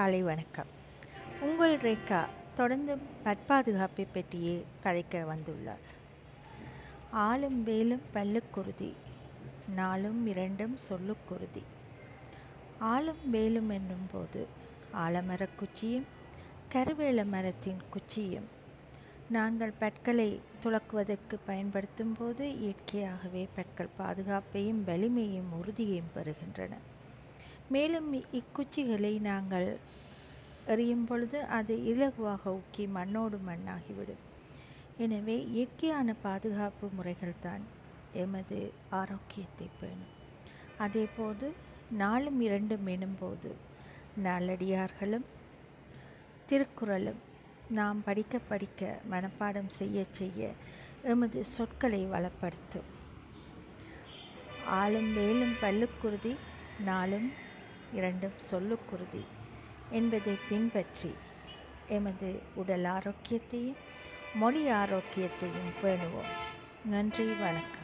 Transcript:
காலை வணக்கம் உங்கள் ரேகா தொடர்ந்து பற்பாதுகாப்பை பற்றியே கதைக்க வந்துள்ளார் ஆளும் வேலும் பல்லுக்குருதி நாளும் இரண்டும் சொல்லுக்குருதி ஆளும் வேலும் என்னும் போது ஆலமரக் குச்சியும் கருவேல மரத்தின் குச்சியும் நாங்கள் பற்களை துளக்குவதற்கு பயன்படுத்தும் போது இயற்கையாகவே பற்கள் பாதுகாப்பையும் வலிமையும் உறுதியையும் பெறுகின்றன மேலும் இக்குச்சிகளை நாங்கள் எறியும் பொழுது அது இலகுவாக உக்கி மண்ணோடு மண்ணாகிவிடும் எனவே இயற்கையான பாதுகாப்பு முறைகள் தான் எமது ஆரோக்கியத்தை பேணும் அதேபோது நாளும் இரண்டும் எனும்போது நாளடியார்களும் திருக்குறளும் நாம் படிக்க படிக்க மனப்பாடம் செய்ய செய்ய எமது சொற்களை வளப்படுத்தும் ஆளும் வேலும் பல்லுக்குருதி நாளும் இரண்டும் சொல்லுக்குருதி என்பதை பின்பற்றி எமது உடல் ஆரோக்கியத்தையும் மொழி ஆரோக்கியத்தையும் பேணுவோம் நன்றி வணக்கம்